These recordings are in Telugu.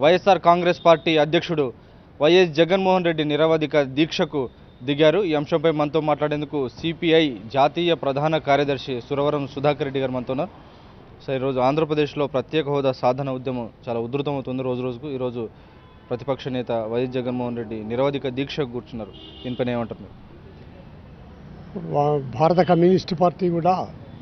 వైఎస్ఆర్ కాంగ్రెస్ పార్టీ అధ్యక్షుడు వైఎస్ జగన్మోహన్ రెడ్డి నిరవధిక దీక్షకు దిగారు ఈ అంశంపై మనతో మాట్లాడేందుకు సిపిఐ జాతీయ ప్రధాన కార్యదర్శి సురవరం సుధాకర్ రెడ్డి గారు మనతో ఉన్నారు సో ఈరోజు ఆంధ్రప్రదేశ్లో ప్రత్యేక హోదా సాధన ఉద్యమం చాలా ఉధృతమవుతుంది రోజు రోజుకు ఈరోజు ప్రతిపక్ష నేత వైఎస్ జగన్మోహన్ రెడ్డి నిరవధిక దీక్షకు కూర్చున్నారు దీనిపైన ఏమంటారు మీరు వా- భారత కమ్యూనిస్ట్ పార్టీ కూడా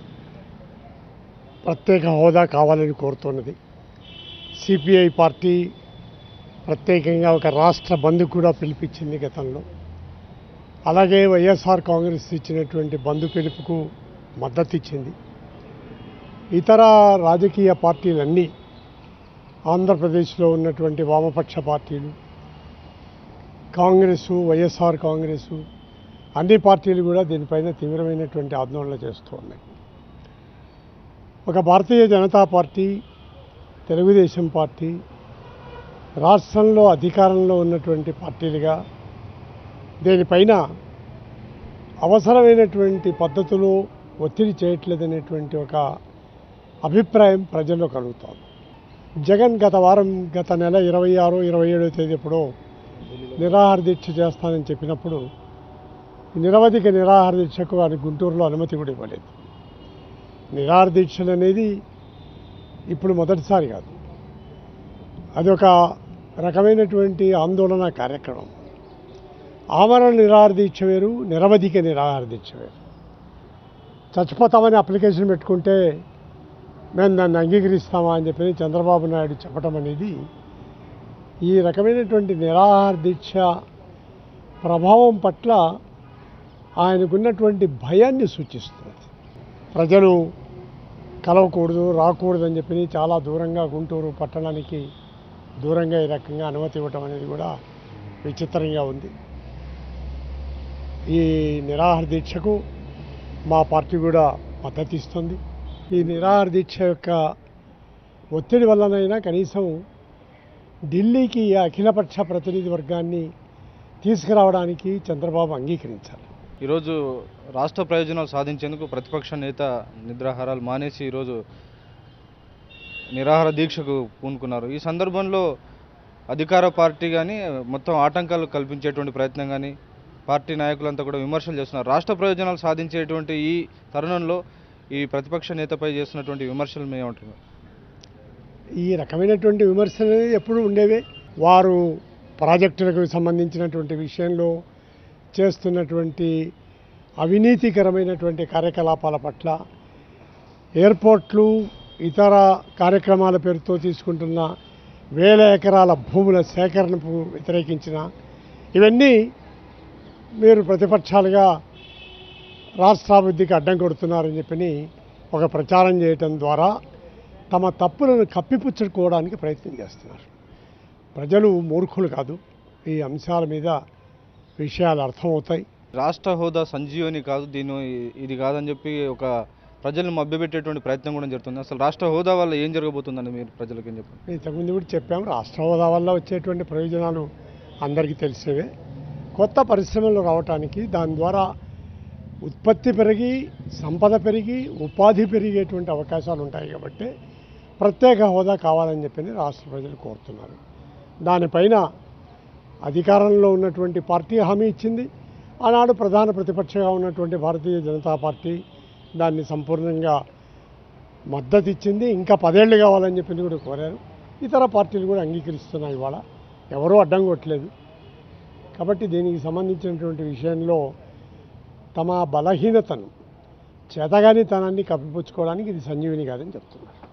ప్రత్యేక హోదా కావాలని కోరుతున్నది సిపిఐ పార్టీ ప్రత్యేకంగా ఒక రాష్ట్ర బంద్ కూడా పిలిపించింది గతంలో అలాగే వైఎస్ఆర్ కాంగ్రెస్ ఇచ్చినటువంటి బంద్ పిలుపుకు మద్దతు ఇచ్చింది ఇతర రాజకీయ పార్టీలన్నీ ఆంధ్రప్రదేశ్లో ఉన్నటువంటి వామపక్ష పార్టీలు కాంగ్రెసు వైఎస్ఆర్ కాంగ్రెసు అన్ని పార్టీలు కూడా దీనిపైన తీవ్రమైనటువంటి ఆందోళన చేస్తూ ఉన్నాయి ఒక భారతీయ జనతా పార్టీ తెలుగుదేశం పార్టీ రాష్ట్రంలో అధికారంలో ఉన్నటువంటి పార్టీలుగా దీనిపైన అవసరమైనటువంటి పద్ధతిలో ఒత్తిడి చేయట్లేదనేటువంటి ఒక అభిప్రాయం ప్రజల్లో కలుగుతోంది జగన్ గత వారం గత నెల ఇరవై ఆరు ఇరవై ఏడో తేదీ ఎప్పుడో నిరాహార దీక్ష చేస్తానని చెప్పినప్పుడు నిరవధిక నిరాహార దీక్షకు ఆయన గుంటూరులో అనుమతి కూడా ఇవ్వలేదు నిరాహార దీక్షలు అనేది ఇప్పుడు మొదటిసారి కాదు అది ఒక రకమైనటువంటి ఆందోళన కార్యక్రమం ఆమరణ నిరాహార దీక్ష వేరు నిరవధిక నిరాహార దీక్ష వేరు చచ్చిపోతామని అప్లికేషన్ పెట్టుకుంటే మేము దాన్ని అంగీకరిస్తామా అని చెప్పి చంద్రబాబు నాయుడు చెప్పడం అనేది ఈ రకమైనటువంటి నిరాహార దీక్ష ప్రభావం పట్ల ఆయనకున్నటువంటి భయాన్ని సూచిస్తుంది ప్రజలు కలవకూడదు రాకూడదు అని చెప్పి చాలా దూరంగా గుంటూరు పట్టణానికి దూరంగా ఈ రకంగా అనుమతి ఇవ్వటం అనేది కూడా విచిత్రంగా ఉంది ఈ నిరాహార దీక్షకు మా పార్టీ కూడా మద్దతు ఇస్తుంది ఈ నిరాహార దీక్ష యొక్క ఒత్తిడి వల్లనైనా కనీసం ఢిల్లీకి ఈ అఖిలపక్ష ప్రతినిధి వర్గాన్ని తీసుకురావడానికి చంద్రబాబు అంగీకరించాలి ఈరోజు రాష్ట్ర ప్రయోజనాలు సాధించేందుకు ప్రతిపక్ష నేత నిద్రాహారాలు మానేసి ఈరోజు నిరాహార దీక్షకు పూనుకున్నారు ఈ సందర్భంలో అధికార పార్టీ కానీ మొత్తం ఆటంకాలు కల్పించేటువంటి ప్రయత్నం కానీ పార్టీ నాయకులంతా కూడా విమర్శలు చేస్తున్నారు రాష్ట్ర ప్రయోజనాలు సాధించేటువంటి ఈ తరుణంలో ఈ ప్రతిపక్ష నేతపై చేస్తున్నటువంటి విమర్శలు మేము ఏమంటున్నారు ఈ రకమైనటువంటి విమర్శలు అనేది ఎప్పుడూ ఉండేవే వారు ప్రాజెక్టులకు సంబంధించినటువంటి విషయంలో చేస్తున్నటువంటి అవినీతికరమైనటువంటి కార్యకలాపాల పట్ల ఎయిర్పోర్ట్లు ఇతర కార్యక్రమాల పేరుతో తీసుకుంటున్న వేల ఎకరాల భూముల సేకరణకు వ్యతిరేకించిన ఇవన్నీ మీరు ప్రతిపక్షాలుగా రాష్ట్రాభివృద్ధికి అడ్డం కొడుతున్నారని చెప్పని ఒక ప్రచారం చేయటం ద్వారా తమ తప్పులను కప్పిపుచ్చుకోవడానికి ప్రయత్నం చేస్తున్నారు ప్రజలు మూర్ఖులు కాదు ఈ అంశాల మీద విషయాలు అర్థమవుతాయి రాష్ట్ర హోదా సంజీవని కాదు దీని ఇది కాదని చెప్పి ఒక ప్రజలను మభ్యపెట్టేటువంటి ప్రయత్నం కూడా జరుగుతుంది అసలు రాష్ట్ర హోదా వల్ల ఏం జరగబోతుందని మీరు ప్రజలకు ఏం చెప్పండి ఇంతకుముందు కూడా చెప్పాము రాష్ట్ర హోదా వల్ల వచ్చేటువంటి ప్రయోజనాలు అందరికీ తెలిసేవే కొత్త పరిశ్రమలు రావటానికి దాని ద్వారా ఉత్పత్తి పెరిగి సంపద పెరిగి ఉపాధి పెరిగేటువంటి అవకాశాలు ఉంటాయి కాబట్టి ప్రత్యేక హోదా కావాలని చెప్పి రాష్ట్ర ప్రజలు కోరుతున్నారు దానిపైన అధికారంలో ఉన్నటువంటి పార్టీ హామీ ఇచ్చింది ఆనాడు ప్రధాన ప్రతిపక్షంగా ఉన్నటువంటి భారతీయ జనతా పార్టీ దాన్ని సంపూర్ణంగా మద్దతు ఇచ్చింది ఇంకా పదేళ్ళు కావాలని చెప్పి కూడా కోరారు ఇతర పార్టీలు కూడా అంగీకరిస్తున్నాయి ఇవాళ ఎవరూ అడ్డం కొట్టలేదు కాబట్టి దీనికి సంబంధించినటువంటి విషయంలో తమ బలహీనతను చేతగానితనాన్ని కప్పిపుచ్చుకోవడానికి ఇది సంజీవిని కాదని చెప్తున్నారు